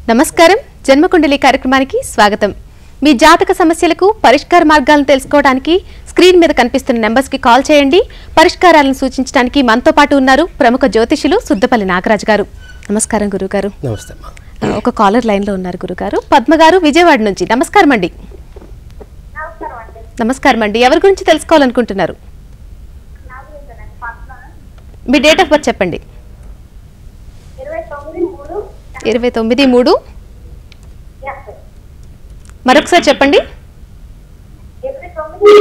నమస్కారం జన్మకుండలి కార్యక్రమానికి స్వాగతం మీ జాతక సమస్యలకు పరిష్కార మార్గాలను తెలుసుకోవడానికి స్క్రీన్ మీద కనిపిస్తున్న నెంబర్స్ కి కాల్ చేయండి పరిష్కారాలను సూచించడానికి మనతో పాటు ఉన్నారు ప్రముఖ జ్యోతిషులు సుద్దపల్లి నాగరాజు గారు నమస్కారం గురుగారు నమస్తే అమ్మా ఆ, ఒక కాలర్ లైన్ లో ఉన్నారు గురుగారు పద్మ గారు విజయవాడ నుంచి నమస్కారం అండి నమస్కారం అండి నమస్కారం అండి ఎవరి గురించి తెలుసుకోవాలనుకుంటున్నారు నా గురించేనండి పద్మ మీ డేట్ ఆఫ్ బర్త్ చెప్పండి ఇరవై తొమ్మిది మూడు ఇరవై తొమ్మిది మూడు ఎస్ మరొకసారి చెప్పండి ఇరవై తొమ్మిది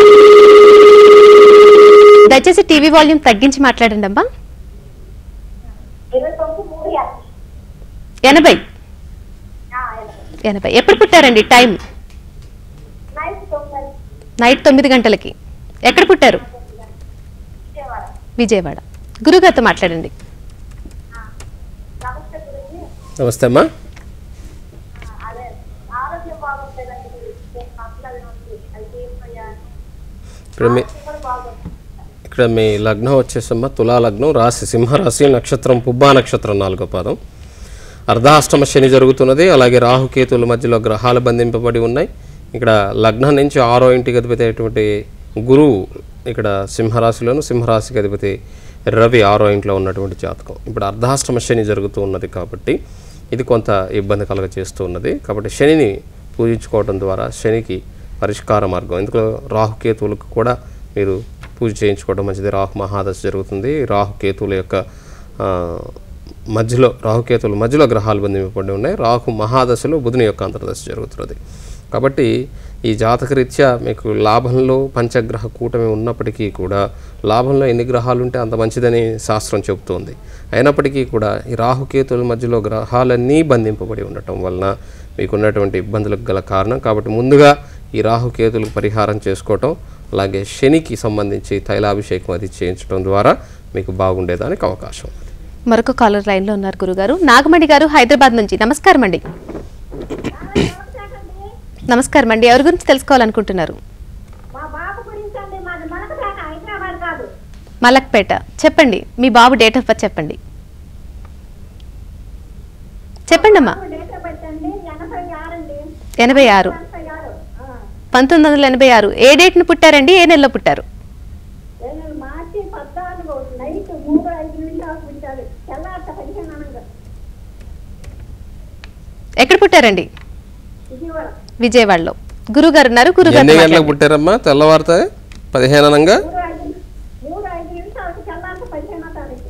దయచేసి టీవీ వాల్యూమ్ తగ్గించి మాట్లాడండి అమ్మా ఇరవై తొమ్మిది మూడు ఎస్ ఎనభై ఆ, ఎస్. ఎనభై ఎప్పుడు పుట్టారండి టైం నైట్ తొమ్మిది నైట్ తొమ్మిది గంటలకి ఎక్కడ పుట్టారు విజయవాడ విజయవాడ గురుగారితో మాట్లాడండి ఆ, నమస్తే గురించి నమస్తే అమ్మా అదే ఆరోగ్యం బాగుంటుందండి నేను పక్కన ఉంది అది తీసుకుపోయాను ఇక్కడ మీ ఆరోగ్యం కూడా బాగుంది ఇక్కడ మీ లగ్నం వచ్చేసమ్మా తులా లగ్నం రాశి సింహరాశి నక్షత్రం పుబ్బా నక్షత్రం నాలుగో పాదం అర్ధాష్టమ శని జరుగుతున్నది అలాగే రాహుకేతుల మధ్యలో గ్రహాలు బంధింపబడి ఉన్నాయి ఇక్కడ లగ్నం నుంచి ఆరో ఇంటికి అధిపతి అయినటువంటి గురువు ఇక్కడ సింహరాశిలోను సింహరాశికి అధిపతి రవి ఆరో ఇంట్లో ఉన్నటువంటి జాతకం ఇప్పుడు అర్ధాష్టమ శని జరుగుతూ ఉన్నది కాబట్టి ఇది కొంత ఇబ్బంది కలగ చేస్తూ ఉన్నది కాబట్టి శనిని పూజించుకోవడం ద్వారా శనికి పరిష్కార మార్గం ఎందుకు రాహుకేతువులకు కూడా మీరు పూజ చేయించుకోవడం మంచిది రాహు మహాదశ జరుగుతుంది రాహుకేతువుల యొక్క ఆ, మధ్యలో రాహుకేతువుల మధ్యలో గ్రహాలు బంధింపబడి ఉన్నాయి రాహు మహాదశలో బుధుని యొక్క అంతర్దశ జరుగుతున్నది కాబట్టి ఈ జాతకరీత్యా మీకు లాభంలో పంచగ్రహ కూటమి ఉన్నప్పటికీ కూడా లాభంలో ఎన్ని గ్రహాలు ఉంటే అంత మంచిదని శాస్త్రం చెబుతోంది అయినప్పటికీ కూడా ఈ రాహుకేతుల మధ్యలో గ్రహాలన్నీ బంధింపబడి ఉండటం వలన మీకున్నటువంటి ఇబ్బందులకు గల కారణం కాబట్టి ముందుగా ఈ రాహుకేతులకు పరిహారం చేసుకోవటం అలాగే శనికి సంబంధించి తైలాభిషేకం అది చేయించడం ద్వారా మీకు బాగుండేదానికి అవకాశం ఉంది మరొక కాలర్ లైన్ లో ఉన్నారు గురుగారు నాగమణి గారు హైదరాబాద్ నుంచి నమస్కారం అండి నమస్కారం అండి ఎవరి గురించి తెలుసుకోవాలనుకుంటున్నారు మా బాబు గురించి అండి మాది మనకపేట హైదరాబాద్ కాదు మలక్పేట చెప్పండి మీ బాబు డేట్ ఆఫ్ బర్త్ చెప్పండి చెప్పండి అమ్మా డేట్ ఆఫ్ బర్త్ అండి ఎనభై ఆరు అండి ఎనభై ఆరు ఎనభై ఆరు ఆ. పంతొమ్మిది వందల ఎనభై ఆరు ఏ డేట్ను పుట్టారండి ఏ నెలలో పుట్టారు నేను మార్చి పద్నాలుగు నైట్ మూడు ఐదు నిమిషాలు పుట్టాడు తెల్లారిత పదిహేను అనగా ఎక్కడ పుట్టారండి విజయవాడ విజయవాడలో గురుగారు ఉన్నారు ఎన్ని గురుగారు గంటలకు పుట్టారమ్మా తెల్లవారితే పదిహేను అనంగా మూడు ఐదు మూడు ఐదు నిమిషాలకు తెల్లారిత పదిహేనో తారీఖు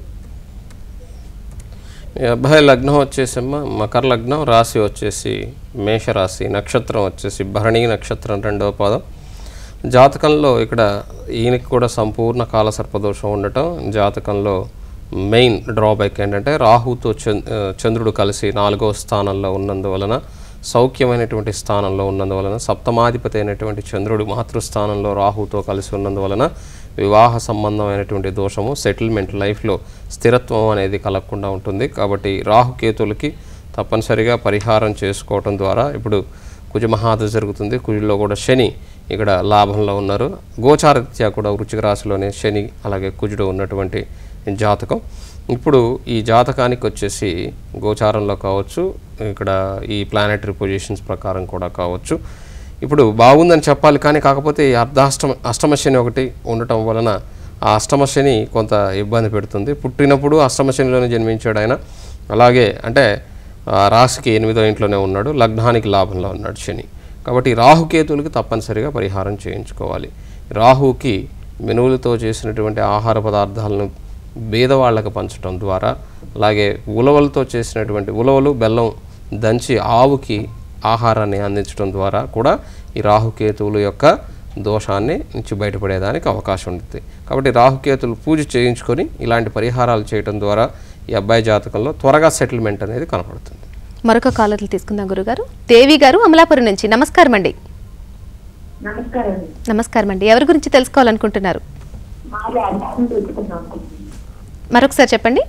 మీ అబ్బాయి లగ్నం వచ్చేసమ్మా మకర లగ్నం రాశి వచ్చేసి మేషరాశి నక్షత్రం వచ్చేసి భరణి నక్షత్రం రెండవ పాదం జాతకంలో ఇక్కడ ఈయనకి కూడా సంపూర్ణ కాల సర్పదోషం ఉండటం జాతకంలో మెయిన్ డ్రాబ్యాక్ ఏంటంటే రాహుతో చంద్ ఆ, చంద్రుడు కలిసి నాలుగో స్థానంలో ఉన్నందువలన సౌఖ్యమైనటువంటి స్థానంలో ఉన్నందువలన సప్తమాధిపతి అయినటువంటి చంద్రుడు మాతృస్థానంలో రాహుతో కలిసి ఉన్నందువలన వివాహ సంబంధమైనటువంటి దోషము సెటిల్మెంట్ లైఫ్లో స్థిరత్వం అనేది కలగకుండా ఉంటుంది కాబట్టి రాహుకేతులకి తప్పనిసరిగా పరిహారం చేసుకోవటం ద్వారా ఇప్పుడు కుజ మహాదశ జరుగుతుంది కుజుల్లో కూడా శని ఇక్కడ లాభంలో ఉన్నారు గోచారరీత్యా కూడా వృచ్చిక రాశిలోనే శని అలాగే కుజుడు ఉన్నటువంటి జాతకం ఇప్పుడు ఈ జాతకానికి వచ్చేసి గోచారంలో కావచ్చు ఇక్కడ ఈ ప్లానెటరీ పొజిషన్స్ ప్రకారం కూడా కావచ్చు ఇప్పుడు బాగుందని చెప్పాలి కానీ కాకపోతే ఈ అర్ధాష్టమ అష్టమ శని ఒకటి ఉండటం వలన ఆ అష్టమ శని కొంత ఇబ్బంది పెడుతుంది పుట్టినప్పుడు అష్టమ శనిలోనే జన్మించాడు ఆయన అలాగే అంటే ఆ రాశికి ఎనిమిదో ఇంట్లోనే ఉన్నాడు లగ్నానికి లాభంలో ఉన్నాడు శని కాబట్టి రాహుకేతువులకి తప్పనిసరిగా పరిహారం చేయించుకోవాలి రాహుకి మెనువులతో చేసినటువంటి ఆహార పదార్థాలను బీదవాళ్ళకి పంచడం ద్వారా అలాగే ఉలవలతో చేసినటువంటి ఉలవలు బెల్లం దంచి ఆవుకి ఆహారాన్ని అందించడం ద్వారా కూడా ఈ రాహుకేతువుల యొక్క దోషాన్ని నుంచి బయటపడేదానికి అవకాశం ఉంటుంది కాబట్టి రాహుకేతులు పూజ చేయించుకొని ఇలాంటి పరిహారాలు చేయడం ద్వారా ఈ అబ్బాయి జాతకంలో త్వరగా సెటిల్మెంట్ అనేది కనపడుతుంది మరొక కాలర్లు తీసుకుందాం గురుగారు దేవి గారు అమలాపురం నుంచి నమస్కారం అండి నమస్కారం అండి నమస్కారం అండి ఎవరి గురించి తెలుసుకోవాలనుకుంటున్నారు మాది అర్థం తెలుసుకున్నాం మరొకసారి చెప్పండి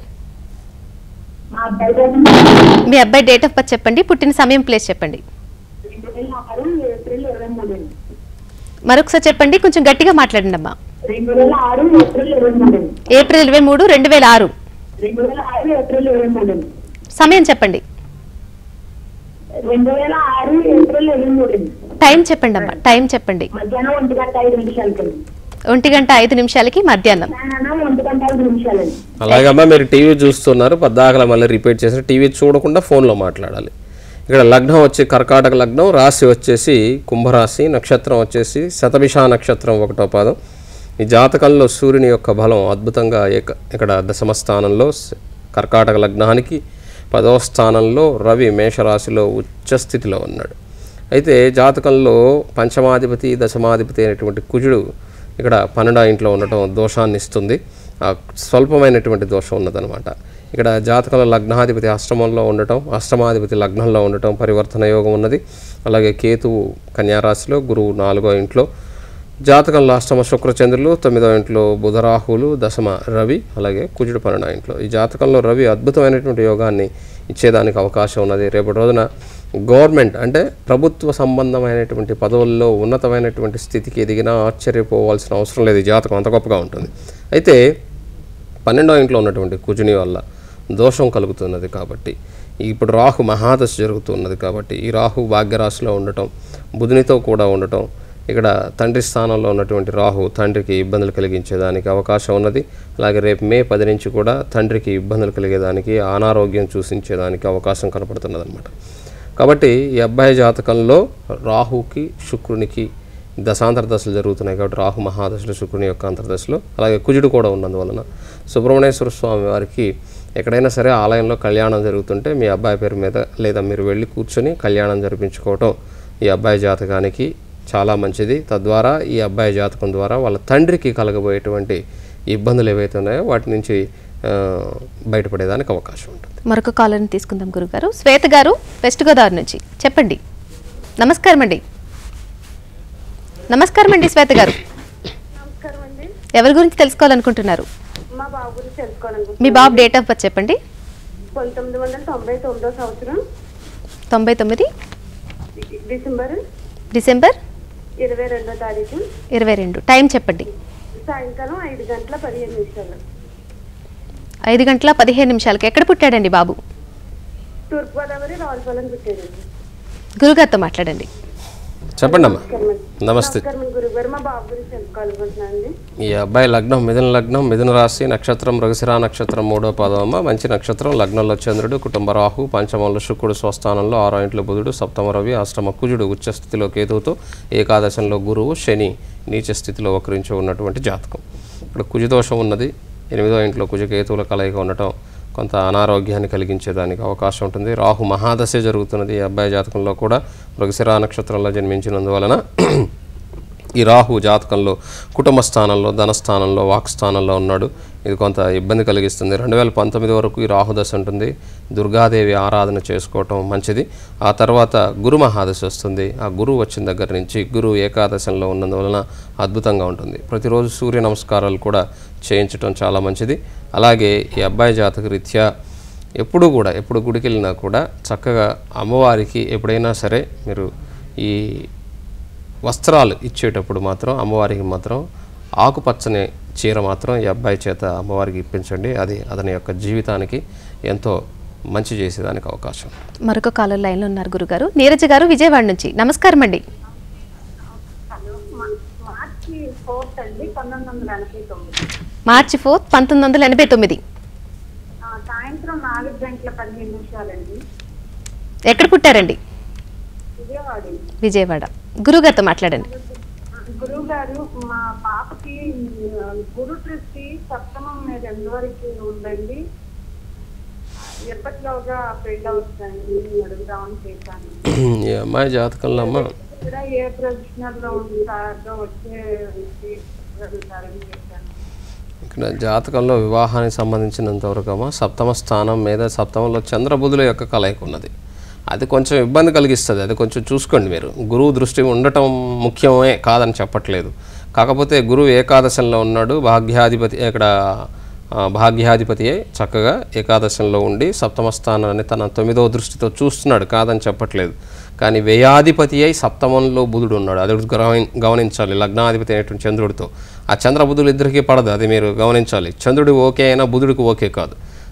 మా అబ్బాయి మీ అబ్బాయి డేట్ ఆఫ్ బర్త్ చెప్పండి పుట్టిన సమయం ప్లేస్ చెప్పండి రెండు వేల ఆరు ఏప్రిల్ ఇరవై మూడు అండి మరొకసారి చెప్పండి కొంచెం గట్టిగా మాట్లాడండి అమ్మా రెండు వేల ఆరు ఏప్రిల్ ఇరవై మూడు అండి ఏప్రిల్ ఇరవై మూడు రెండు వేల ఆరు రెండు వేల ఆరు ఏప్రిల్ ఇరవై మూడు అండి సమయం చెప్పండి రెండు వేల ఆరు ఏప్రిల్ ఇరవై మూడు టైం చెప్పండి అమ్మా టైం చెప్పండి మధ్యాహ్నం ఒంటి గంట ఐదు నిమిషాలకి ఒంటి గంట ఐదు నిమిషాలకి మధ్యాహ్నం నాన్న ఒంటి గంట ఐదు నిమిషాలండి అలాగమ్మా మీరు టీవీ చూస్తున్నారు పద్దాకల మళ్ళీ రిపీట్ చేసి టీవీ చూడకుండా ఫోన్లో మాట్లాడాలి ఇక్కడ లగ్నం వచ్చి కర్కాటక లగ్నం రాశి వచ్చేసి కుంభరాశి నక్షత్రం వచ్చేసి శతభిష నక్షత్రం ఒకటో పాదం ఈ జాతకంలో సూర్యుని యొక్క బలం అద్భుతంగా ఏక ఇక్కడ దశమ స్థానంలో స- కర్కాటక లగ్నానికి పదవ స్థానంలో రవి మేషరాశిలో ఉచ్చ స్థితిలో ఉన్నాడు అయితే జాతకంలో పంచమాధిపతి దశమాధిపతి అయినటువంటి కుజుడు ఇక్కడ పన్నెండో ఇంట్లో ఉండటం దోషాన్ని ఇస్తుంది ఆ స్వల్పమైనటువంటి దోషం ఉన్నదనమాట ఇక్కడ జాతకంలో లగ్నాధిపతి అష్టమంలో ఉండటం అష్టమాధిపతి లగ్నంలో ఉండటం పరివర్తన యోగం ఉన్నది అలాగే కేతువు కన్యారాశిలో గురువు నాలుగో ఇంట్లో జాతకంలో అష్టమ శుక్రచంద్రులు తొమ్మిదో ఇంట్లో బుధరాహులు దశమ రవి అలాగే కుజుడు పన్నెండో ఇంట్లో ఈ జాతకంలో రవి అద్భుతమైనటువంటి యోగాన్ని ఇచ్చేదానికి అవకాశం ఉన్నది రేపటి రోజున గవర్నమెంట్ అంటే ప్రభుత్వ సంబంధమైనటువంటి పదవుల్లో ఉన్నతమైనటువంటి స్థితికి ఎదిగినా ఆశ్చర్యపోవాల్సిన అవసరం లేదు ఈ జాతకం అంత గొప్పగా ఉంటుంది అయితే పన్నెండో ఇంట్లో ఉన్నటువంటి కుజుని వల్ల దోషం కలుగుతున్నది కాబట్టి ఇప్పుడు రాహు మహాదశ జరుగుతున్నది కాబట్టి ఈ రాహు భాగ్యరాశిలో ఉండటం బుధునితో కూడా ఉండటం ఇక్కడ తండ్రి స్థానంలో ఉన్నటువంటి రాహు తండ్రికి ఇబ్బందులు కలిగించేదానికి అవకాశం ఉన్నది అలాగే రేపు మే పది నుంచి కూడా తండ్రికి ఇబ్బందులు కలిగేదానికి అనారోగ్యం సూచించేదానికి అవకాశం కనపడుతున్నది అనమాట కాబట్టి ఈ అబ్బాయి జాతకంలో రాహుకి శుక్రునికి దశాంతర దశలు జరుగుతున్నాయి కాబట్టి రాహు మహాదశలు శుక్రుని యొక్క అంతర్దశలు అలాగే కుజుడు కూడా ఉన్నందువలన సుబ్రహ్మణ్యేశ్వర స్వామి వారికి ఎక్కడైనా సరే ఆలయంలో కళ్యాణం జరుగుతుంటే మీ అబ్బాయి పేరు మీద లేదా మీరు వెళ్ళి కూర్చొని కళ్యాణం జరిపించుకోవటం ఈ అబ్బాయి జాతకానికి చాలా మంచిది తద్వారా ఈ అబ్బాయి జాతకం ద్వారా వాళ్ళ తండ్రికి కలగబోయేటువంటి ఇబ్బందులు ఏవైతే ఉన్నాయో వాటి నుంచి ఆ, బయటపడేదానికి అవకాశం ఉంటుంది మరొక కాలర్ని తీసుకుందాం గురుగారు శ్వేత గారు వెస్ట్ గోదావరి నుంచి చెప్పండి నమస్కారం అండి నమస్కారం అండి శ్వేత గారు నమస్కారం అండి ఎవరి గురించి తెలుసుకోవాలనుకుంటున్నారు మా బాబు గురించి తెలుసుకోవాలనుకుంటున్నాను మీ బాబు డేట్ ఆఫ్ బర్త్ చెప్పండి పంతొమ్మిది వందల తొంభై తొమ్మిదో సంవత్సరం తొంభై తొమ్మిది డిసెంబర్ డిసెంబర్ ఇరవై రెండో తారీఖు ఇరవై రెండు టైం చెప్పండి సాయంకాలం ఐదు గంటల పదిహేను నిమిషాలు ఐదు గంటల పదిహేను నిమిషాలకి ఎక్కడ పుట్టాడండి బాబు తూర్పుగోదావరి రావులపాలెం పుట్టాడండి గురుగారితో మాట్లాడండి చెప్పండి అమ్మా నమస్తే నమస్కారం గురుగారు మా బాబు గురించి తెలుసుకోవాలనుకుంటున్నాను అండి ఈ అబ్బాయి లగ్నం మిథున లగ్నం మిథున రాశి నక్షత్రం మృగశిర నక్షత్రం మూడో పాదం అమ్మ మంచి నక్షత్రం లగ్నంలో చంద్రుడు కుటుంబ రాహు పంచమంలో శుక్రుడు స్వస్థానంలో ఆరో ఇంట్లో బుధుడు సప్తమ రవి అష్టమ కుజుడు ఉచ్చ స్థితిలో కేతువుతో ఏకాదశంలో గురువు శని నీచ స్థితిలో వక్రించి ఉన్నటువంటి జాతకం ఇప్పుడు కుజదోషం ఉన్నది ఎనిమిదో ఇంట్లో కుజ కేతువుల కలయిక ఉండటం కొంత అనారోగ్యాన్ని కలిగించేదానికి అవకాశం ఉంటుంది రాహు మహాదశ జరుగుతున్నది ఈ అబ్బాయి జాతకంలో కూడా మృగశిర నక్షత్రంలో జన్మించినందువలన ఈ రాహు జాతకంలో కుటుంబ స్థానంలో ధనస్థానంలో వాక్ స్థానంలో ఉన్నాడు ఇది కొంత ఇబ్బంది కలిగిస్తుంది రెండు వేల పంతొమ్మిది వరకు ఈ రాహుదశ ఉంటుంది దుర్గాదేవి ఆరాధన చేసుకోవటం మంచిది ఆ తర్వాత గురు మహాదశ వస్తుంది ఆ గురువు వచ్చిన దగ్గర నుంచి గురువు ఏకాదశంలో ఉన్నందువలన అద్భుతంగా ఉంటుంది ప్రతిరోజు సూర్య నమస్కారాలు కూడా చేయించటం చాలా మంచిది అలాగే ఈ అబ్బాయి జాతక రీత్యా ఎప్పుడు కూడా ఎప్పుడు గుడికి వెళ్ళినా కూడా చక్కగా అమ్మవారికి ఎప్పుడైనా సరే మీరు ఈ వస్త్రాలు ఇచ్చేటప్పుడు మాత్రం అమ్మవారికి మాత్రం ఆకుపచ్చని చీర మాత్రం ఈ అబ్బాయి చేత అమ్మవారికి ఇప్పించండి అది అతని యొక్క జీవితానికి ఎంతో మంచి చేసేదానికి అవకాశం ఉంది. మరొక కాలర్ లైన్లో ఉన్నారు గురుగారు నీరజ గారు విజయవాడ నుంచి నమస్కారం అండి మార్చి ఫోర్త్ అండి పంతొమ్మిది వందల ఎనభై తొమ్మిది మార్చి ఫోర్త్ పంతొమ్మిది వందల ఎనభై తొమ్మిది ఆ, సాయంత్రం నాలుగు గంటల పదిహేను నిమిషాలండి ఎక్కడ పుట్టారండి విజయవాడ విజయవాడ గురుగారితో మాట్లాడండి గురువు గారు మా పాపకి ఆ, గురు దృష్టి సప్తమం మీద ఎందు వరకు ఉందండి ఎప్పటిలోగా పెళ్ళి అవుతుందండి అడుగుదామని చేశాను ఈ అమ్మాయి జాతకంలో అమ్మ కూడా ఏ ప్రొఫెషనల్ లో ఉంటారో వచ్చే వ్యక్తి అడుగుతారని చేశాను ఇక్కడ జాతకంలో వివాహానికి సంబంధించినంత వరకు అమ్మ సప్తమ స్థానం మీద సప్తమంలో చంద్రబుధుల యొక్క కలయిక ఉన్నది అది కొంచెం ఇబ్బంది కలిగిస్తుంది అది కొంచెం చూసుకోండి మీరు గురువు దృష్టి ఉండటం ముఖ్యమే కాదని చెప్పట్లేదు కాకపోతే గురువు ఏకాదశంలో ఉన్నాడు భాగ్యాధిపతి ఇక్కడ ఆ, భాగ్యాధిపతి అయి చక్కగా ఏకాదశంలో ఉండి సప్తమ స్థానాన్ని తన తొమ్మిదవ దృష్టితో చూస్తున్నాడు కాదని చెప్పట్లేదు కానీ వ్యయాధిపతి అయి సప్తమంలో బుధుడు ఉన్నాడు అది ఒకటి గమని- గమనించాలి లగ్నాధిపతి అయినటువంటి చంద్రుడితో ఆ చంద్ర బుధులు ఇద్దరికీ పడదు అది మీరు గమనించాలి చంద్రుడు ఓకే అయినా బుధుడికి ఓకే కాదు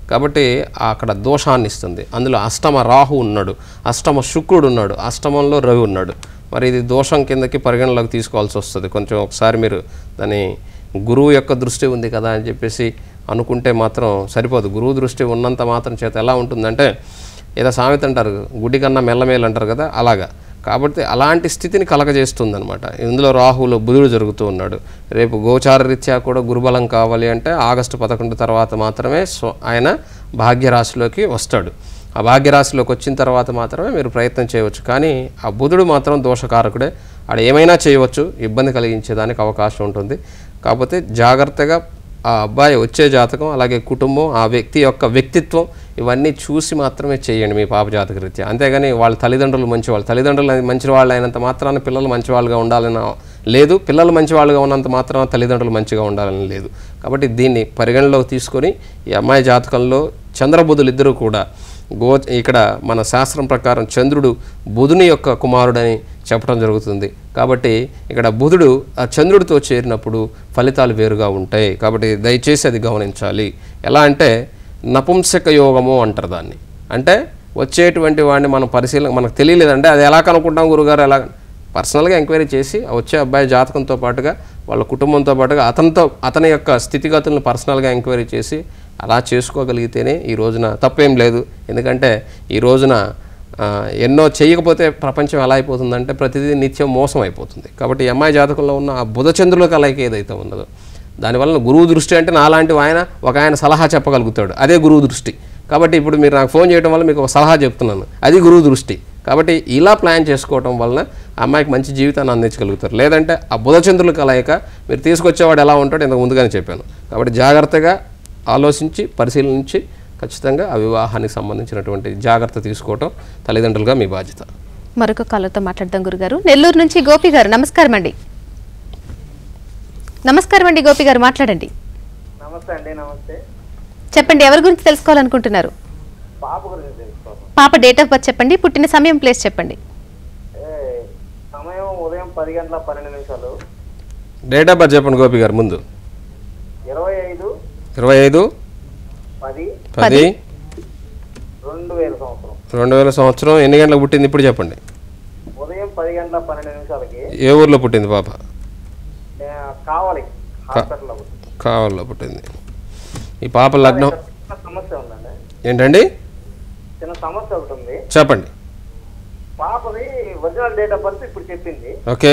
కాబట్టి అక్కడ దోషాన్ని ఇస్తుంది అందులో అష్టమ రాహు ఉన్నాడు అష్టమ శుక్రుడు ఉన్నాడు అష్టమంలో రవి ఉన్నాడు మరి ఇది దోషం కిందకి పరిగణలోకి తీసుకోవాల్సి వస్తుంది కొంచెం ఒకసారి మీరు దాని గురువు యొక్క దృష్టి ఉంది కదా అని చెప్పేసి అనుకుంటే మాత్రం సరిపోదు గురువు దృష్టి ఉన్నంత మాత్రం చేత ఎలా ఉంటుందంటే ఏదో సామెత అంటారు గుడి కన్నా మెల్లమేలు అంటారు కదా అలాగా కాబట్టి అలాంటి స్థితిని కలగజేస్తుంది అనమాట ఇందులో రాహులో బుధుడు జరుగుతూ ఉన్నాడు రేపు గోచార రీత్యా కూడా గురుబలం కావాలి అంటే ఆగస్టు పదకొండు తర్వాత మాత్రమే స్వ ఆయన భాగ్యరాశిలోకి వస్తాడు ఆ భాగ్యరాశిలోకి వచ్చిన తర్వాత మాత్రమే మీరు ప్రయత్నం చేయవచ్చు కానీ ఆ బుధుడు మాత్రం దోషకారకుడే ఆడ ఏమైనా చేయవచ్చు ఇబ్బంది కలిగించేదానికి అవకాశం ఉంటుంది కాకపోతే జాగ్రత్తగా ఆ అబ్బాయి వచ్చే జాతకం అలాగే కుటుంబం ఆ వ్యక్తి యొక్క వ్యక్తిత్వం ఇవన్నీ చూసి మాత్రమే చేయండి మీ పాప జాతక రీత్యా అంతేగాని వాళ్ళ తల్లిదండ్రులు మంచి వాళ్ళు తల్లిదండ్రులు అనేది మంచి వాళ్ళు అయినంత మాత్రాన పిల్లలు మంచి వాళ్ళుగా ఉండాలని లేదు పిల్లలు మంచి వాళ్ళుగా ఉన్నంత మాత్రాన తల్లిదండ్రులు మంచిగా ఉండాలని లేదు కాబట్టి దీన్ని పరిగణలోకి తీసుకొని ఈ అమ్మాయి జాతకంలో చంద్రబుధులు ఇద్దరు కూడా గో ఇక్కడ మన శాస్త్రం ప్రకారం చంద్రుడు బుధుని యొక్క కుమారుడని చెప్పడం జరుగుతుంది కాబట్టి ఇక్కడ బుధుడు ఆ చంద్రుడితో చేరినప్పుడు ఫలితాలు వేరుగా ఉంటాయి కాబట్టి దయచేసి అది గమనించాలి ఎలా అంటే నపుంసక యోగము అంటారు దాన్ని అంటే వచ్చేటువంటి వాడిని మనం పరిశీలన మనకు తెలియలేదంటే అది ఎలా కనుక్కుంటాం గురుగారు ఎలా పర్సనల్గా ఎంక్వైరీ చేసి ఆ వచ్చే అబ్బాయి జాతకంతో పాటుగా వాళ్ళ కుటుంబంతో పాటుగా అతనితో అతని యొక్క స్థితిగతులను పర్సనల్గా ఎంక్వైరీ చేసి అలా చేసుకోగలిగితేనే ఈ రోజున తప్పేం లేదు ఎందుకంటే ఈ రోజున ఆ, ఎన్నో చేయకపోతే ప్రపంచం ఎలా అయిపోతుందంటే ప్రతిదీ నిత్యం మోసం అయిపోతుంది కాబట్టి ఈ అమ్మాయి జాతకంలో ఉన్న ఆ బుధచంద్రుల కలయిక ఏదైతే ఉన్నదో దానివల్ల గురువు దృష్టి అంటే నాలాంటి ఆయన ఒక ఆయన సలహా చెప్పగలుగుతాడు అదే గురువు దృష్టి కాబట్టి ఇప్పుడు మీరు నాకు ఫోన్ చేయడం వల్ల మీకు ఒక సలహా చెప్తున్నాను అది గురువు దృష్టి కాబట్టి ఇలా ప్లాన్ చేసుకోవడం వలన ఆ అమ్మాయికి మంచి జీవితాన్ని అందించగలుగుతారు లేదంటే ఆ బుధచంద్రుల కలయిక మీరు తీసుకొచ్చేవాడు ఎలా ఉంటాడో ఇంతకు ముందుగానే చెప్పాను కాబట్టి జాగ్రత్తగా ఆలోచించి పరిశీలించి ఖచ్చితంగా ఆ వివాహానికి సంబంధించినటువంటి జాగ్రత్త తీసుకోవటం తల్లిదండ్రులుగా మీ బాధ్యత మరొక కాలర్తో మాట్లాడదాం గురుగారు నెల్లూరు నుంచి గోపి గారు నమస్కారం అండి నమస్కారం అండి గోపి గారు మాట్లాడండి నమస్తే అండి నమస్తే చెప్పండి ఎవరి గురించి తెలుసుకోవాలనుకుంటున్నారు పాప గురించి తెలుసుకోవాలి పాప డేట్ ఆఫ్ బర్త్ చెప్పండి పుట్టిన సమయం ప్లేస్ చెప్పండి ఏ, సమయం ఉదయం పది గంటల పన్నెండు నిమిషాలు డేట్ ఆఫ్ బర్త్ చెప్పండి గోపి గారు ముందు ఇరవై ఐదు ఇరవై ఐదు పది పది రెండు వేల సంవత్సరం రెండు వేల సంవత్సరం ఎన్ని గంటలకు పుట్టింది ఇప్పుడు చెప్పండి ఉదయం పది గంటల పన్నెండు నిమిషాలకి ఏ ఊర్లో పుట్టింది పాప ఏ, కావాలి హాస్పిటల్లో కావాలో పుట్టింది ఈ పాప లగ్నం చిన్న సమస్య ఉందండి ఏంటండి చిన్న సమస్య ఒకటి ఉంది చెప్పండి పాపది ఒరిజినల్ డేట్ ఆఫ్ బర్త్ ఇప్పుడు చెప్పింది ఓకే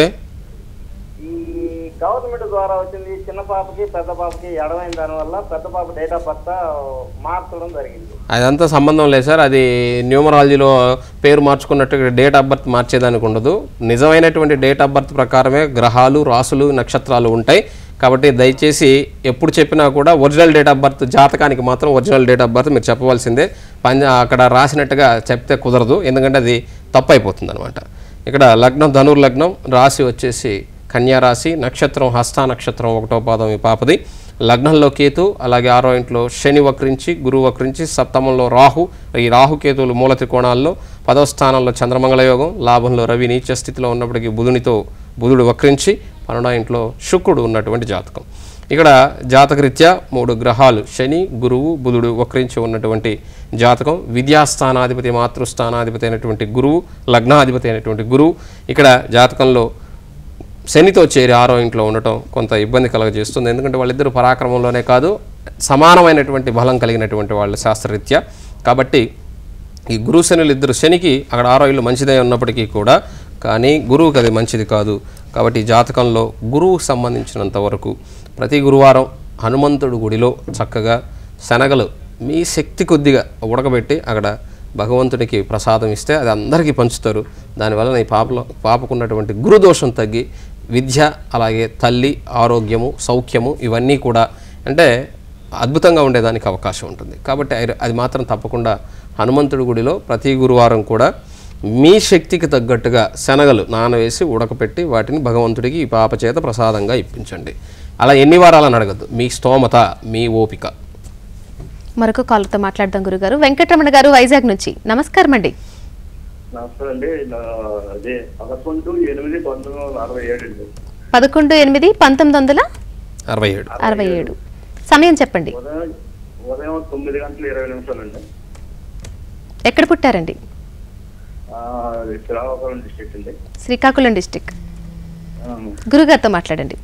ఈ గవర్నమెంట్ ద్వారా వచ్చింది చిన్న పాపకి పెద్ద పాపకి ఎడమైన దానివల్ల పెద్ద పాప డేట్ ఆఫ్ బర్త్ మార్చడం జరిగింది అదంతా సంబంధం లేదు సార్ అది న్యూమరాలజీలో పేరు మార్చుకున్నట్టు డేట్ ఆఫ్ బర్త్ మార్చేదానికి ఉండదు నిజమైనటువంటి డేట్ ఆఫ్ బర్త్ ప్రకారమే గ్రహాలు రాసులు నక్షత్రాలు ఉంటాయి కాబట్టి దయచేసి ఎప్పుడు చెప్పినా కూడా ఒరిజినల్ డేట్ ఆఫ్ బర్త్ జాతకానికి మాత్రం ఒరిజినల్ డేట్ ఆఫ్ బర్త్ మీరు చెప్పవలసిందే పంజ అక్కడ రాసినట్టుగా చెప్తే కుదరదు ఎందుకంటే అది తప్పు అయిపోతుంది అనమాట ఇక్కడ లగ్నం ధనుర్ లగ్నం రాశి వచ్చేసి కన్యా రాశి నక్షత్రం హస్త నక్షత్రం ఒకటో పాదం ఈ పాపది లగ్నంలో కేతు అలాగే ఆరో ఇంట్లో శని వక్రించి గురువు వక్రించి సప్తమంలో రాహు ఈ రాహు కేతువులు మూల త్రికోణాల్లో పదవ స్థానంలో చంద్రమంగళ యోగం లాభంలో రవి నీచ స్థితిలో ఉన్నప్పటికీ బుధునితో బుధుడు వక్రించి పన్నెండో ఇంట్లో శుక్రుడు ఉన్నటువంటి జాతకం ఇక్కడ జాతకరీత్యా మూడు గ్రహాలు శని గురువు బుధుడు వక్రించి ఉన్నటువంటి జాతకం విద్యాస్థానాధిపతి మాతృస్థానాధిపతి అయినటువంటి గురువు లగ్నాధిపతి అయినటువంటి గురువు ఇక్కడ జాతకంలో శనితో చేరి ఆరో ఇంట్లో ఉండటం కొంత ఇబ్బంది కలగజేస్తుంది ఎందుకంటే వాళ్ళిద్దరు పరాక్రమంలోనే కాదు సమానమైనటువంటి బలం కలిగినటువంటి వాళ్ళ శాస్త్రరీత్యా కాబట్టి ఈ గురు శనులు ఇద్దరు శనికి అక్కడ ఆరో ఇల్లు మంచిదే ఉన్నప్పటికీ కూడా కానీ గురువుకి అది మంచిది కాదు కాబట్టి ఈ జాతకంలో గురువుకు సంబంధించినంత వరకు ప్రతి గురువారం హనుమంతుడు గుడిలో చక్కగా శనగలు మీ శక్తి కొద్దిగా ఉడకబెట్టి అక్కడ భగవంతుడికి ప్రసాదం ఇస్తే అది అందరికీ పంచుతారు దానివల్ల ఈ పాపలో పాపకున్నటువంటి గురుదోషం తగ్గి విద్య అలాగే తల్లి ఆరోగ్యము సౌఖ్యము ఇవన్నీ కూడా అంటే అద్భుతంగా ఉండేదానికి అవకాశం ఉంటుంది కాబట్టి అది- అది మాత్రం తప్పకుండా హనుమంతుడి గుడిలో ప్రతి గురువారం కూడా మీ శక్తికి తగ్గట్టుగా శనగలు నానవేసి ఉడకపెట్టి వాటిని భగవంతుడికి ఈ పాప చేత ప్రసాదంగా ఇప్పించండి అలా ఎన్ని వారాలని అడగద్దు మీ స్తోమత మీ ఓపిక మరొక కాలర్తో మాట్లాడదాం గురుగారు వెంకటరమణ గారు వైజాగ్ నుంచి నమస్కారం అండి నమస్తే అండి నా అదే పదకొండు ఎనిమిది పంతొమ్మిది వందల అరవై ఏడు అండి పదకొండు ఎనిమిది పంతొమ్మిది వందల అరవై ఏడు అరవై ఏడు సమయం చెప్పండి ఉదయం ఉదయం ఉదయం తొమ్మిది గంటల ఇరవై నిమిషాలండి ఎక్కడ పుట్టారండి ఆ, ఇది శ్రీకాకుళం డిస్ట్రిక్ట్ అండి శ్రీకాకుళం డిస్టిక్ ఆ, గురుగారితో మాట్లాడండి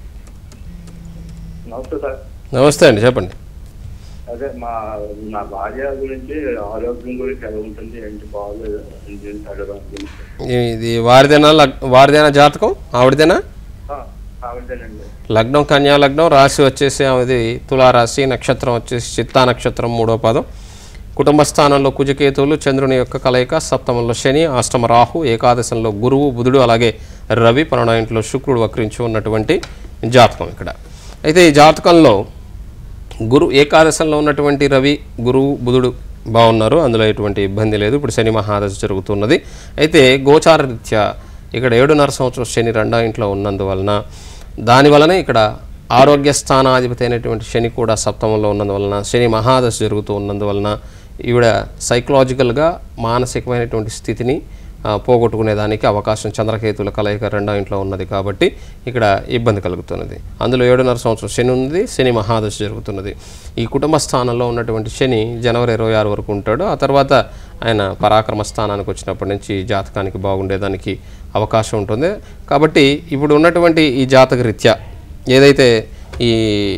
నమస్తే సార్ నమస్తే అండి చెప్పండి అదే మా నా భార్య గురించి ఆరోగ్యం గురించి ఎలా ఉంటుంది ఏంటి బాగోలేదు అని చెప్పి అడగడానికి ఇది వారిదేనా లగ్ వారిదేనా జాతకం ఆవిడదేనా ఆ, ఆవిడేనండి లగ్నం కన్యా లగ్నం రాశి వచ్చేసి ఆమెది తులారాశి నక్షత్రం వచ్చేసి చిత్తా నక్షత్రం మూడో పదం కుటుంబ స్థానంలో కుజకేతువులు చంద్రుని యొక్క కలయిక సప్తమంలో శని అష్టమ రాహు ఏకాదశంలో గురువు బుధుడు అలాగే రవి పన్నెండో ఇంట్లో శుక్రుడు వక్రించి ఉన్నటువంటి జాతకం ఇక్కడ అయితే ఈ జాతకంలో గురు ఏకాదశంలో ఉన్నటువంటి రవి గురువు బుధుడు బాగున్నారు అందులో ఎటువంటి ఇబ్బంది లేదు ఇప్పుడు శని మహాదశ జరుగుతున్నది అయితే గోచార రీత్యా ఇక్కడ ఏడున్నర సంవత్సరం శని రెండో ఇంట్లో ఉన్నందువలన దానివలన ఇక్కడ ఆరోగ్య స్థానాధిపతి అయినటువంటి శని కూడా సప్తమంలో ఉన్నందువలన శని మహాదశ జరుగుతూ ఉన్నందువలన ఈవిడ సైకలాజికల్గా మానసికమైనటువంటి స్థితిని ఆ, పోగొట్టుకునేదానికి అవకాశం చంద్రకేతుల కలయిక రెండో ఇంట్లో ఉన్నది కాబట్టి ఇక్కడ ఇబ్బంది కలుగుతున్నది అందులో ఏడున్నర సంవత్సరం శని ఉంది శని మహాదశ జరుగుతున్నది ఈ కుటుంబ స్థానంలో ఉన్నటువంటి శని జనవరి ఇరవై ఆరు వరకు ఉంటాడు ఆ తర్వాత ఆయన పరాక్రమ స్థానానికి వచ్చినప్పటి నుంచి ఈ జాతకానికి బాగుండేదానికి అవకాశం ఉంటుంది కాబట్టి ఇప్పుడు ఉన్నటువంటి ఈ జాతక రీత్యా ఏదైతే ఈ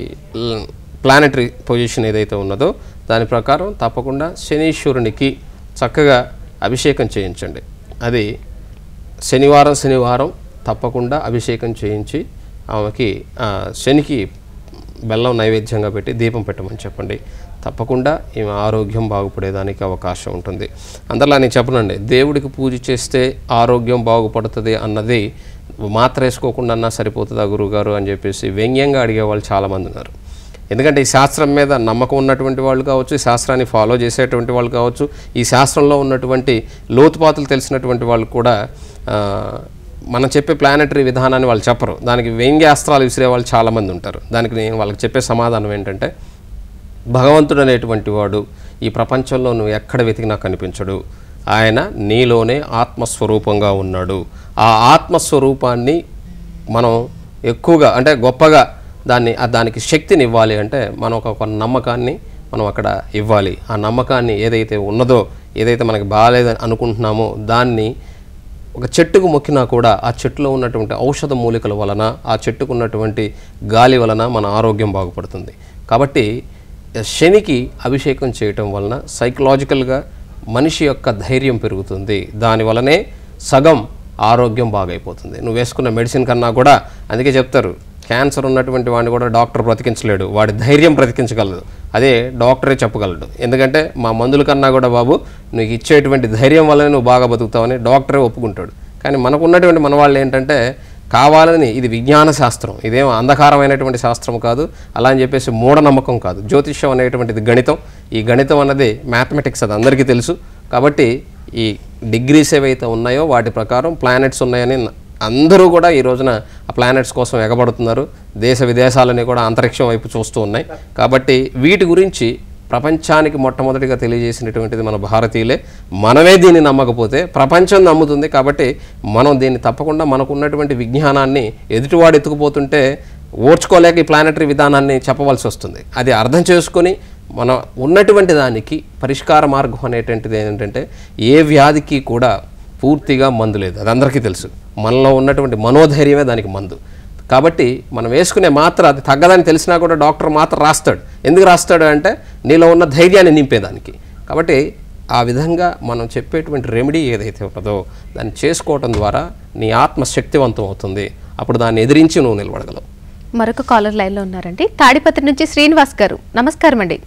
ప్లానటరీ పొజిషన్ ఏదైతే ఉన్నదో దాని ప్రకారం తప్పకుండా శనీశ్వరునికి చక్కగా అభిషేకం చేయించండి అది శనివారం శనివారం తప్పకుండా అభిషేకం చేయించి ఆమెకి ఆ, శనికి బెల్లం నైవేద్యంగా పెట్టి దీపం పెట్టమని చెప్పండి తప్పకుండా ఈమె ఆరోగ్యం బాగుపడేదానికి అవకాశం ఉంటుంది అందులో నేను చెప్పనండి దేవుడికి పూజ చేస్తే ఆరోగ్యం బాగుపడుతుంది అన్నది మాత్ర వేసుకోకుండా అన్నా సరిపోతుందా గురువుగారు అని చెప్పేసి వ్యంగ్యంగా అడిగే వాళ్ళు చాలామంది ఉన్నారు ఎందుకంటే ఈ శాస్త్రం మీద నమ్మకం ఉన్నటువంటి వాళ్ళు కావచ్చు ఈ శాస్త్రాన్ని ఫాలో చేసేటువంటి వాళ్ళు కావచ్చు ఈ శాస్త్రంలో ఉన్నటువంటి లోతుపాతులు తెలిసినటువంటి వాళ్ళు కూడా ఆ, మనం చెప్పే ప్లానటరీ విధానాన్ని వాళ్ళు చెప్పరు దానికి వ్యంగ్యాస్త్రాలు విసిరే వాళ్ళు చాలామంది ఉంటారు దానికి నేను వాళ్ళకి చెప్పే సమాధానం ఏంటంటే భగవంతుడు అనేటువంటి వాడు ఈ ప్రపంచంలో నువ్వు ఎక్కడ వెతికినా కనిపించడు ఆయన నీలోనే ఆత్మస్వరూపంగా ఉన్నాడు ఆ ఆత్మస్వరూపాన్ని మనం ఎక్కువగా అంటే గొప్పగా దాన్ని ఆ దానికి శక్తిని ఇవ్వాలి అంటే మనం ఒక ఒక నమ్మకాన్ని మనం అక్కడ ఇవ్వాలి ఆ నమ్మకాన్ని ఏదైతే ఉన్నదో ఏదైతే మనకి బాగాలేదని అనుకుంటున్నామో దాన్ని ఒక చెట్టుకు మొక్కినా కూడా ఆ చెట్టులో ఉన్నటువంటి ఔషధ మూలికల వలన ఆ చెట్టుకు ఉన్నటువంటి గాలి వలన మన ఆరోగ్యం బాగుపడుతుంది కాబట్టి శనికి అభిషేకం చేయటం వలన సైకలాజికల్గా మనిషి యొక్క ధైర్యం పెరుగుతుంది దాని వలనే సగం ఆరోగ్యం బాగైపోతుంది నువ్వు వేసుకున్న మెడిసిన్ కన్నా కూడా అందుకే చెప్తారు క్యాన్సర్ ఉన్నటువంటి వాడిని కూడా డాక్టర్ బ్రతికించలేడు వాడి ధైర్యం బ్రతికించగలదు అదే డాక్టరే చెప్పగలడు ఎందుకంటే మా మందుల కన్నా కూడా బాబు నీకు ఇచ్చేటువంటి ధైర్యం వల్లనే నువ్వు బాగా బతుకుతావని డాక్టరే ఒప్పుకుంటాడు కానీ మనకు ఉన్నటువంటి మన వాళ్ళు ఏంటంటే కావాలని ఇది విజ్ఞాన శాస్త్రం ఇదేం అంధకారమైనటువంటి శాస్త్రం కాదు అలా అని చెప్పేసి మూఢనమ్మకం కాదు జ్యోతిష్యం అనేటువంటిది గణితం ఈ గణితం అన్నది మ్యాథమెటిక్స్ అది అందరికీ తెలుసు కాబట్టి ఈ డిగ్రీస్ ఏవైతే ఉన్నాయో వాటి ప్రకారం ప్లానెట్స్ ఉన్నాయని న- అందరూ కూడా ఈ రోజున ఆ ప్లానెట్స్ కోసం ఎగబడుతున్నారు దేశ విదేశాలని కూడా అంతరిక్షం వైపు చూస్తూ ఉన్నాయి కాబట్టి వీటి గురించి ప్రపంచానికి మొట్టమొదటిగా తెలియజేసినటువంటిది మన భారతీయులే మనమే దీన్ని నమ్మకపోతే ప్రపంచం నమ్ముతుంది కాబట్టి మనం దీన్ని తప్పకుండా మనకు ఉన్నటువంటి విజ్ఞానాన్ని ఎదుటివాడు ఎత్తుకుపోతుంటే ఓర్చుకోలేక ఈ ప్లానటరీ విధానాన్ని చెప్పవలసి వస్తుంది అది అర్థం చేసుకొని మన ఉన్నటువంటి దానికి పరిష్కార మార్గం అనేటువంటిది ఏంటంటే ఏ వ్యాధికి కూడా పూర్తిగా మందు లేదు అది అందరికీ తెలుసు మనలో ఉన్నటువంటి మనోధైర్యమే దానికి మందు కాబట్టి మనం వేసుకునే మాత్ర అది తగ్గదని తెలిసినా కూడా డాక్టర్ మాత్ర రాస్తాడు ఎందుకు రాస్తాడు అంటే నీలో ఉన్న ధైర్యాన్ని నింపేదానికి కాబట్టి ఆ విధంగా మనం చెప్పేటువంటి రెమెడీ ఏదైతే ఉన్నదో దాన్ని చేసుకోవటం ద్వారా నీ ఆత్మ శక్తివంతం అవుతుంది అప్పుడు దాన్ని ఎదిరించి నువ్వు నిలబడగలవు మరొక కాలర్ లైన్లో ఉన్నారండి తాడిపత్రి నుంచి శ్రీనివాస్ గారు నమస్కారం అండి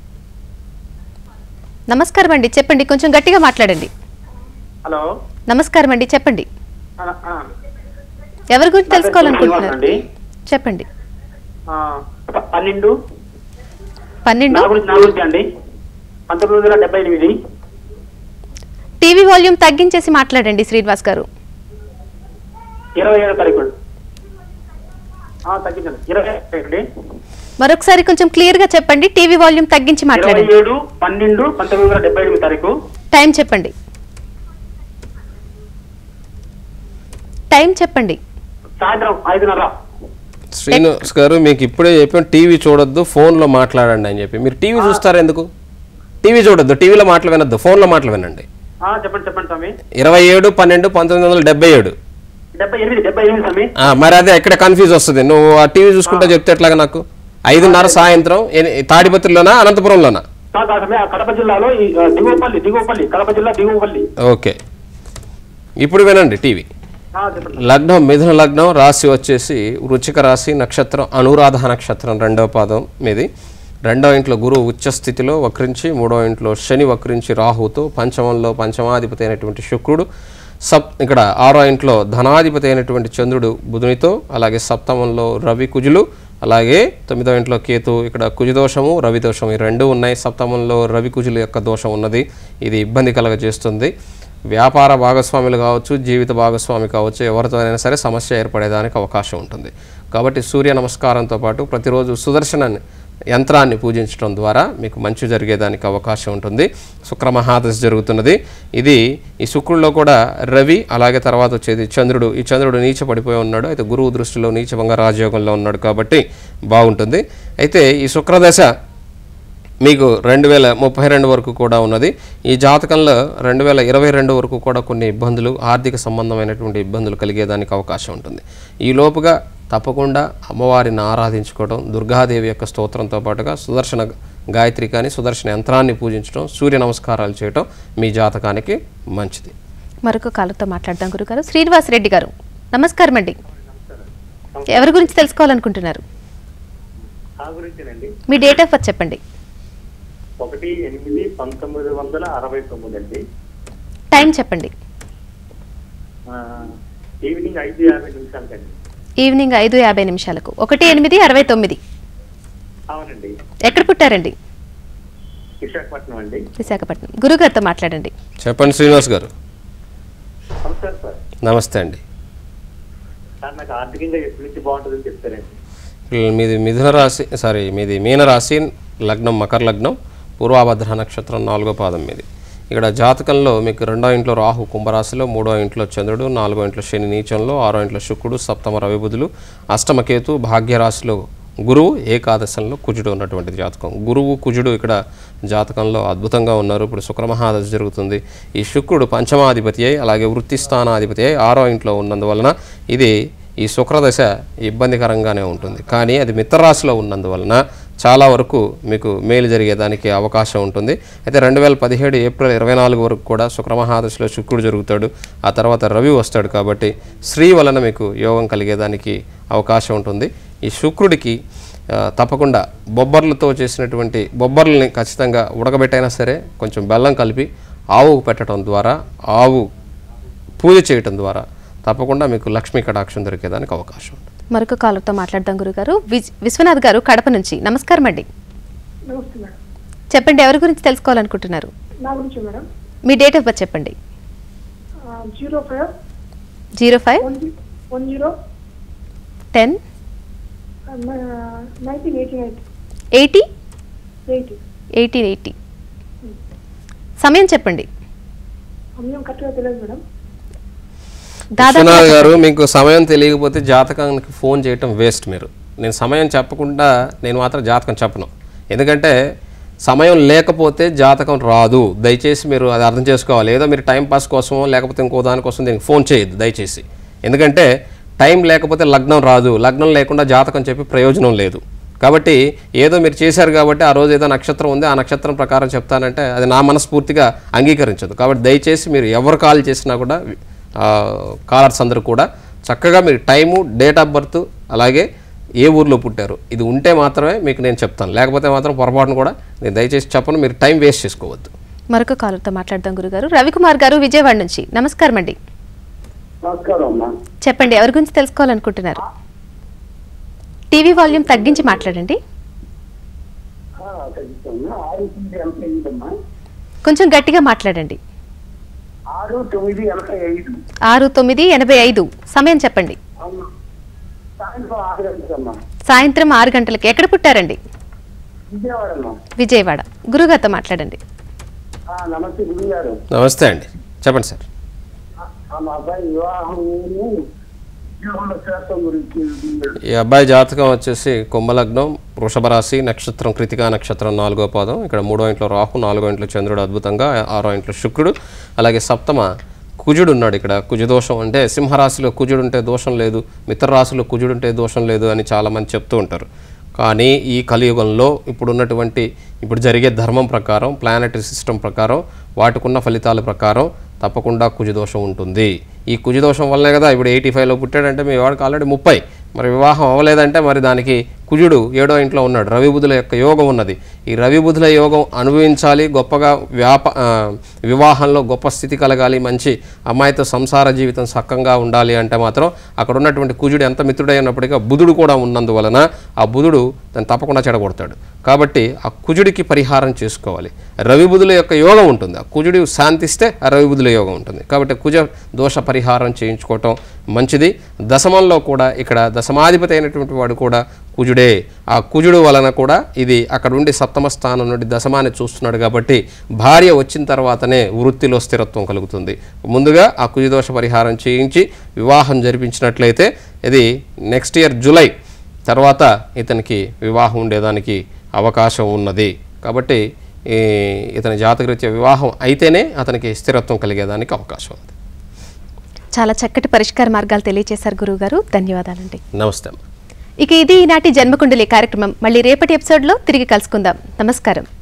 నమస్కారం అండి చెప్పండి కొంచెం గట్టిగా మాట్లాడండి హలో నమస్కారం అండి చెప్పండి ఆ, ఆ. ఎవరి గురించి నా పేరు తెలుసుకోవాలనుకుంటున్నారు శ్రీనివాస్ అండి చెప్పండి ఆ, ప- పన్నెండు పన్నెండు నా గురించి నా గురించి అండి పంతొమ్మిది వందల డెబ్బై ఎనిమిది టీవీ వాల్యూమ్ తగ్గించేసి మాట్లాడండి శ్రీనివాస్ గారు ఇరవై ఏడో తారీఖు ఆ, తగ్గించండి ఇరవై ఏడో తారీఖు అండి మరొకసారి కొంచెం క్లియర్ గా చెప్పండి టీవీ వాల్యూమ్ తగ్గించి ఇరవై మాట్లాడండి ఏడు పన్నెండు పంతొమ్మిది వందల డెబ్బై ఎనిమిది తారీఖు టైం చెప్పండి టైం చెప్పండి సాయంత్రం ఐదున్నర శ్రీనివాస్ గారు మీకు ఇప్పుడే చెప్పాను టీవీ చూడొద్దు ఫోన్లో మాట్లాడండి అని చెప్పి మీరు టీవీ చూస్తారా ఎందుకు టీవీ చూడొద్దు టీవీలో మాటలు వినొద్దు ఫోన్లో మాటలు వినండి ఆ, చెప్పండి చెప్పండి స్వామి ఇరవై ఏడు పన్నెండు పంతొమ్మిది వందల డెబ్బై ఏడు డెబ్బై ఎనిమిది డెబ్బై ఎనిమిది స్వామి ఆ, మరి అదే ఎక్కడ కన్ఫ్యూజ్ వస్తుంది నువ్వు ఆ టీవీ చూసుకుంటే చెప్తే ఎట్లాగా నాకు ఐదున్నర సాయంత్రం ఎని- తాడిపత్రిలోనా అనంతపురంలోనా కాదు కాదు స్వామి ఆ కడప జిల్లాలో ఈ ఆ, దిగువపల్లి దిగువపల్లి కడప జిల్లా దిగువపల్లి ఓకే ఇప్పుడు వినండి టీవీ ఆ, చెప్పండి లగ్నం మిథున లగ్నం రాశి వచ్చేసి వృచ్చిక రాశి నక్షత్రం అనురాధ నక్షత్రం రెండవ పాదం మీది రెండో ఇంట్లో గురువు ఉచ్చ స్థితిలో వక్రించి మూడో ఇంట్లో శని వక్రించి రాహుతో పంచమంలో పంచమాధిపతి అయినటువంటి శుక్రుడు సప్ ఇక్కడ ఆరో ఇంట్లో ధనాధిపతి అయినటువంటి చంద్రుడు బుధునితో అలాగే సప్తమంలో రవి కుజులు అలాగే తొమ్మిదో ఇంట్లో కేతు ఇక్కడ కుజదోషము రవి దోషం ఈ రెండు ఉన్నాయి సప్తమంలో రవి కుజుల యొక్క దోషం ఉన్నది ఇది ఇబ్బంది కలగజేస్తుంది వ్యాపార భాగస్వాములు కావచ్చు జీవిత భాగస్వామి కావచ్చు ఎవరితోనైనా సరే సమస్య ఏర్పడేదానికి అవకాశం ఉంటుంది కాబట్టి సూర్య నమస్కారంతో పాటు ప్రతిరోజు సుదర్శనాన్ని యంత్రాన్ని పూజించడం ద్వారా మీకు మంచి జరిగేదానికి అవకాశం ఉంటుంది శుక్రమహాదశ జరుగుతున్నది ఇది ఈ శుక్రుల్లో కూడా రవి అలాగే తర్వాత వచ్చేది చంద్రుడు ఈ చంద్రుడు నీచ పడిపోయి ఉన్నాడు అయితే గురువు దృష్టిలో నీచభంగ రాజయోగంలో ఉన్నాడు కాబట్టి బాగుంటుంది అయితే ఈ శుక్రదశ మీకు రెండు వేల ముప్పై రెండు వరకు కూడా ఉన్నది ఈ జాతకంలో రెండు వేల ఇరవై రెండు వరకు కూడా కొన్ని ఇబ్బందులు ఆర్థిక సంబంధమైనటువంటి ఇబ్బందులు కలిగేదానికి అవకాశం ఉంటుంది ఈ లోపుగా తప్పకుండా అమ్మవారిని ఆరాధించుకోవడం దుర్గాదేవి యొక్క స్తోత్రంతో పాటుగా సుదర్శన గాయత్రి కానీ సుదర్శన యంత్రాన్ని పూజించడం సూర్య నమస్కారాలు చేయటం మీ జాతకానికి మంచిది మరొక కాలతో మాట్లాడదాం గురుగారు శ్రీనివాస్ రెడ్డి గారు నమస్కారం అండి ఎవరి గురించి తెలుసుకోవాలనుకుంటున్నారు ఆ గురించేనండి మీ డేట్ ఆఫ్ బర్త్ చెప్పండి ఒకటి ఎనిమిది పంతొమ్మిది వందల అరవై తొమ్మిది అండి టైం చెప్పండి ఆ, ఈవినింగ్ ఐదు యాభై నిమిషాలకండి ఈవినింగ్ ఐదు యాభై నిమిషాలకు ఒకటి ఎనిమిది అరవై తొమ్మిది అవునండి ఎక్కడ పుట్టారండి విశాఖపట్నం అండి విశాఖపట్నం గురుగారితో మాట్లాడండి చెప్పండి శ్రీనివాస్ గారు నమస్కారం సార్ నమస్తే అండి సార్ నాకు ఆర్థికంగా ఎప్పటి నుంచి బాగుంటుందని చెప్తారండి మీది మిథున రాశి సారీ మీది మీన రాశి లగ్నం మకర లగ్నం పూర్వాభద్ర నక్షత్రం నాలుగో పాదం మీది ఇక్కడ జాతకంలో మీకు రెండో ఇంట్లో రాహు కుంభరాశిలో మూడో ఇంట్లో చంద్రుడు నాలుగో ఇంట్లో శని నీచంలో ఆరో ఇంట్లో శుక్రుడు సప్తమ రవి బుధులు అష్టమ కేతు భాగ్యరాశిలో గురువు ఏకాదశంలో కుజుడు ఉన్నటువంటి జాతకం గురువు కుజుడు ఇక్కడ జాతకంలో అద్భుతంగా ఉన్నారు ఇప్పుడు శుక్రమహాదశ జరుగుతుంది ఈ శుక్రుడు పంచమాధిపతి అయి అలాగే వృత్తి స్థానాధిపతి అయి ఆరో ఇంట్లో ఉన్నందువలన ఇది ఈ శుక్రదశ ఇబ్బందికరంగానే ఉంటుంది కానీ అది మిత్రరాశిలో ఉన్నందువలన చాలా వరకు మీకు మేలు జరిగేదానికి అవకాశం ఉంటుంది అయితే రెండు వేల పదిహేడు ఏప్రిల్ ఇరవై నాలుగు వరకు కూడా శుక్రమహాదశలో శుక్రుడు జరుగుతాడు ఆ తర్వాత రవి వస్తాడు కాబట్టి స్త్రీ వలన మీకు యోగం కలిగేదానికి అవకాశం ఉంటుంది ఈ శుక్రుడికి ఆ, తప్పకుండా బొబ్బర్లతో చేసినటువంటి బొబ్బర్లని ఖచ్చితంగా ఉడకబెట్టైనా సరే కొంచెం బెల్లం కలిపి ఆవుకు పెట్టడం ద్వారా ఆవు పూజ చేయటం ద్వారా తప్పకుండా మీకు లక్ష్మీ కటాక్షం దొరికేదానికి అవకాశం ఉంటుంది మరొక కాలర్తో మాట్లాడదాం గురుగారు విజ్ విశ్వనాథ్ గారు కడప నుంచి నమస్కారం అండి నమస్తే మేడం చెప్పండి ఎవరి గురించి తెలుసుకోవాలనుకుంటున్నారు నా గురించి మేడం మీ డేట్ ఆఫ్ బర్త్ చెప్పండి zero five zero five one one zero ten nineteen eighty eight eighty eighty eighteen eighty సమయం చెప్పండి సమయం కరెక్ట్గా తెలియదు మేడం దాదాపు విశ్వనాథ్ గారు మీకు సమయం తెలియకపోతే జాతకానికి ఫోన్ చేయటం వేస్ట్ మీరు నేను సమయం చెప్పకుండా నేను మాత్రం జాతకం చెప్పను ఎందుకంటే సమయం లేకపోతే జాతకం రాదు దయచేసి మీరు అది అర్థం చేసుకోవాలి ఏదో మీరు టైం పాస్ కోసమో లేకపోతే ఇంకో దానికోసం దీనికి ఫోన్ చేయొద్దు దయచేసి ఎందుకంటే టైం లేకపోతే లగ్నం రాదు లగ్నం లేకుండా జాతకం చెప్పి ప్రయోజనం లేదు కాబట్టి ఏదో మీరు చేశారు కాబట్టి ఆ రోజు ఏదో నక్షత్రం ఉంది ఆ నక్షత్రం ప్రకారం చెప్తానంటే అది నా మనస్ఫూర్తిగా అంగీకరించదు కాబట్టి దయచేసి మీరు ఎవరు కాల్ చేసినా కూడా ఆ, కాలర్స్ అందరూ కూడా చక్కగా మీరు టైము డేట్ ఆఫ్ బర్త్ అలాగే ఏ ఊర్లో పుట్టారు ఇది ఉంటే మాత్రమే మీకు నేను చెప్తాను లేకపోతే మాత్రం పొరపాటును కూడా నేను దయచేసి చెప్పను మీరు టైం వేస్ట్ చేసుకోవద్దు మరొక కాలర్తో మాట్లాడదాం గురుగారు రవికుమార్ గారు విజయవాడ నుంచి నమస్కారం అండి నమస్కారం అమ్మా చెప్పండి ఎవరి గురించి తెలుసుకోవాలనుకుంటున్నారు టీవీ వాల్యూమ్ తగ్గించి మాట్లాడండి ఆరు తొమ్మిది ఎనభై ఐదు అమ్మా కొంచెం గట్టిగా మాట్లాడండి ఆరు తొమ్మిది ఎనభై ఐదు ఆరు తొమ్మిది ఎనభై ఐదు సమయం చెప్పండి అవును సాయంత్రం ఆరు గంటలమ్మా సాయంత్రం ఆరు గంటలకి ఎక్కడ పుట్టారండి విజయవాడ అమ్మా విజయవాడ గురుగారితో మాట్లాడండి ఆ, నమస్తే గురువు గారు నమస్తే అండి చెప్పండి సార్ ఆ, మా అబ్బాయి వివాహం ఉద్యోగంలో శాతం గురించి ఈ అబ్బాయి జాతకం వచ్చేసి కుంభలగ్నం వృషభ రాశి నక్షత్రం కృతికా నక్షత్రం నాలుగో పాదం ఇక్కడ మూడో ఇంట్లో రాహు నాలుగో ఇంట్లో చంద్రుడు అద్భుతంగా ఆరో ఇంట్లో శుక్రుడు అలాగే సప్తమ కుజుడు ఉన్నాడు ఇక్కడ కుజు దోషం అంటే సింహరాశిలో కుజుడు ఉంటే దోషం లేదు మిత్ర రాశిలో కుజుడు ఉంటే దోషం లేదు అని చాలామంది చెప్తూ ఉంటారు కానీ ఈ కలియుగంలో ఇప్పుడు ఉన్నటువంటి ఇప్పుడు జరిగే ధర్మం ప్రకారం ప్లానటరీ సిస్టమ్ ప్రకారం వాటికున్న ఫలితాల ప్రకారం తప్పకుండా కుజదోషం ఉంటుంది ఈ కుజదోషం వల్లనే కదా ఇప్పుడు ఎయిటీ ఫైవ్లో పుట్టాడంటే మీ వాడికి ఆల్రెడీ ముప్పై మరి వివాహం అవ్వలేదంటే మరి దానికి కుజుడు ఏడో ఇంట్లో ఉన్నాడు రవి బుధుల యొక్క యోగం ఉన్నది ఈ రవి బుధుల యోగం అనుభవించాలి గొప్పగా వ్యాప ఆ, వివాహంలో గొప్ప స్థితి కలగాలి మంచి అమ్మాయితో సంసార జీవితం సక్కంగా ఉండాలి అంటే మాత్రం అక్కడ ఉన్నటువంటి కుజుడు ఎంత మిత్రుడై ఉన్నప్పటికీ ఆ బుధుడు కూడా ఉన్నందువలన ఆ బుధుడు దాన్ని తప్పకుండా చెడగొడతాడు కాబట్టి ఆ కుజుడికి పరిహారం చేసుకోవాలి రవి బుధుల యొక్క యోగం ఉంటుంది ఆ కుజుడు శాంతిస్తే ఆ రవి బుధుల యోగం ఉంటుంది కాబట్టి కుజ దోష పరిహారం చేయించుకోవటం మంచిది దశమంలో కూడా ఇక్కడ దశమాధిపతి అయినటువంటి వాడు కూడా కుజుడే ఆ కుజుడు వలన కూడా ఇది అక్కడ ఉండి సప్తమ స్థానం నుండి దశమాన్ని చూస్తున్నాడు కాబట్టి భార్య వచ్చిన తర్వాతనే వృత్తిలో స్థిరత్వం కలుగుతుంది ముందుగా ఆ కుజదోష పరిహారం చేయించి వివాహం జరిపించినట్లయితే ఇది నెక్స్ట్ ఇయర్ జూలై తర్వాత ఇతనికి వివాహం ఉండేదానికి అవకాశం ఉన్నది కాబట్టి ఈ ఇతని జాతకరీత్యా వివాహం అయితేనే అతనికి స్థిరత్వం కలిగేదానికి అవకాశం ఉంది చాలా చక్కటి పరిష్కార మార్గాలు తెలియజేశారు గురువుగారు ధన్యవాదాలండి నమస్తే అమ్మ ఇక ఇది ఈనాటి జన్మకుండలి కార్యక్రమం మళ్ళీ రేపటి ఎపిసోడ్లో తిరిగి కలుసుకుందాం నమస్కారం